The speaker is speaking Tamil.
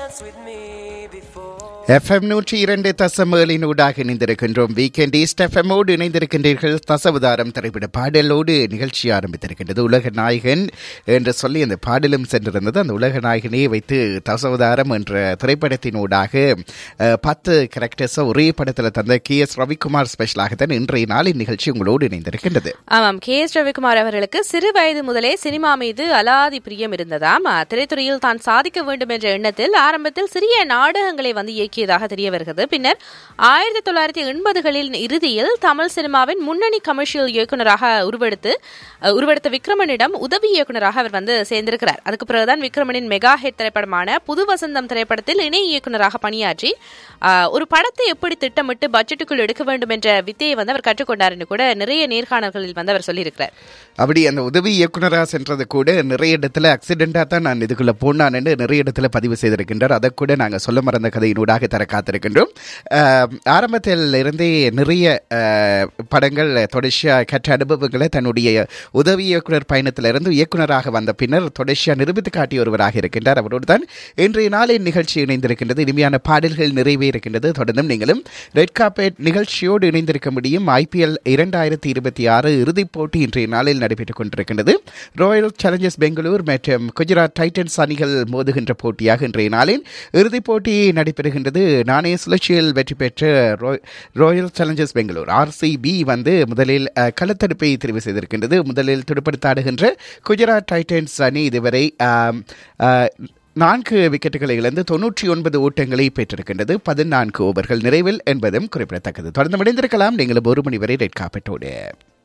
எஃப்எம் நூற்றி இரண்டு தசமேலின் ஊடாக இணைந்திருக்கின்றோம் வீக்கெண்ட் ஈஸ்ட் எஃப்எம்மோடு இணைந்திருக்கின்றீர்கள் தசவதாரம் திரைப்பட பாடலோடு நிகழ்ச்சி ஆரம்பித்திருக்கின்றது உலக நாயகன் என்று சொல்லி அந்த பாடலும் சென்றிருந்தது அந்த உலக நாயகனை வைத்து தசவதாரம் என்ற திரைப்படத்தினூடாக அஹ், பத்து கேரக்டர்ஸை ஒரே படத்தில் தந்த கே எஸ் ரவிக்குமார் ஸ்பெஷலாகத்தான் இன்றைய நாளின் நிகழ்ச்சி உங்களோடு இணைந்திருக்கின்றது ஆமாம் கே எஸ் ரவிக்குமார் அவர்களுக்கு சிறு வயது முதலே சினிமா மீது அலாதி பிரியம் இருந்ததாம் அஹ், திரைத்துறையில் தான் சாதிக்க வேண்டும் என்ற எண்ணத்தில் ஆரம்பத்தில் சிறிய நாடகங்களை வந்து இயக்கியதாக தெரிய வருகிறது பின்னர் ஆயிரத்தி தொள்ளாயிரத்தி எண்பதுகளின் இறுதியில் தமிழ் சினிமாவின் முன்னணி கமர்ஷியல் இயக்குனராக உருவெடுத்து அஹ், உருவெடுத்த விக்ரமனிடம் உதவி இயக்குனராக அவர் வந்து சேர்ந்திருக்கிறார் அதுக்கு பிறகுதான் விக்ரமனின் மெகா ஹிட் திரைப்படமான புது வசந்தம் திரைப்படத்தில் இணை இயக்குனராக பணியாற்றி அஹ், ஒரு படத்தை எப்படி திட்டமிட்டு பட்ஜெட்டுக்குள் எடுக்க வேண்டும் என்ற வித்தையை வந்து அவர் கற்றுக்கொண்டார் என்று கூட நிறைய நேர்காணல்களில் வந்து அவர் சொல்லியிருக்கிறார் அப்படி அந்த உதவி இயக்குனராக சென்றது கூட நிறைய இடத்துல ஆக்சிடென்ட்டாக தான் நான் இதுக்குள்ள போனான்னு நிறைய இடத்துல பதிவு செய்திருக்கின்றார் அதை கூட நாங்கள் சொல்ல மறந்த கதையினூடாக தர காத்திருக்கின்றோம் ஆஹ், ஆரம்பத்தில் இருந்தே நிறைய ஆஹ், படங்கள் தொடர்ச்சியாக கற்ற அனுபவங்களை தன்னுடைய உதவி இயக்குனர் பயணத்திலிருந்து இயக்குனராக வந்த பின்னர் தொடர்ச்சியாக நிரூபித்து காட்டிய ஒருவராக இருக்கின்றார் அவரோடு தான் இன்றைய நாளின் நிகழ்ச்சி இணைந்திருக்கின்றது இனிமையான பாடல்கள் நிறைவே இருக்கின்றது தொடர்ந்தும் நீங்களும் ரெட் கார்பெட் நிகழ்ச்சியோடு இணைந்திருக்க முடியும் ஐபிஎல் இரண்டாயிரத்தி இருபத்தி ஆறு இறுதிப் போட்டி இன்றைய நாளில் நடைபெற்றுக் கொண்டிருக்கின்றது ராயல் சேலஞ்சர்ஸ் பெங்களூர் மற்றும் குஜராத் டைட்டன்ஸ் அணிகள் மோதுகின்ற போட்டியாக இன்றைய நாளில் இறுதிப் போட்டி நடைபெறுகின்றது நாணய சுழற்சியில் வெற்றி பெற்ற ராய்- ராயல் சேலஞ்சர்ஸ் பெங்களூர் ஆர்சிபி வந்து முதலில் அஹ், களத்தடுப்பை தெரிவு செய்திருக்கின்றது முதலில் துடுப்படுத்தாடுகின்ற குஜராத் டைட்டன்ஸ் அணி இதுவரை ஆம், அஹ், நான்கு விக்கெட்டுகளை இழந்து தொன்னூற்றி ஒன்பது ஓட்டங்களை பெற்றிருக்கின்றது பதினான்கு ஓவர்கள் நிறைவில் என்பதும் குறிப்பிடத்தக்கது தொடர்ந்து முடிந்திருக்கலாம் நீங்களும் ஒரு மணி வரை ரெட் காப்பட்டோடு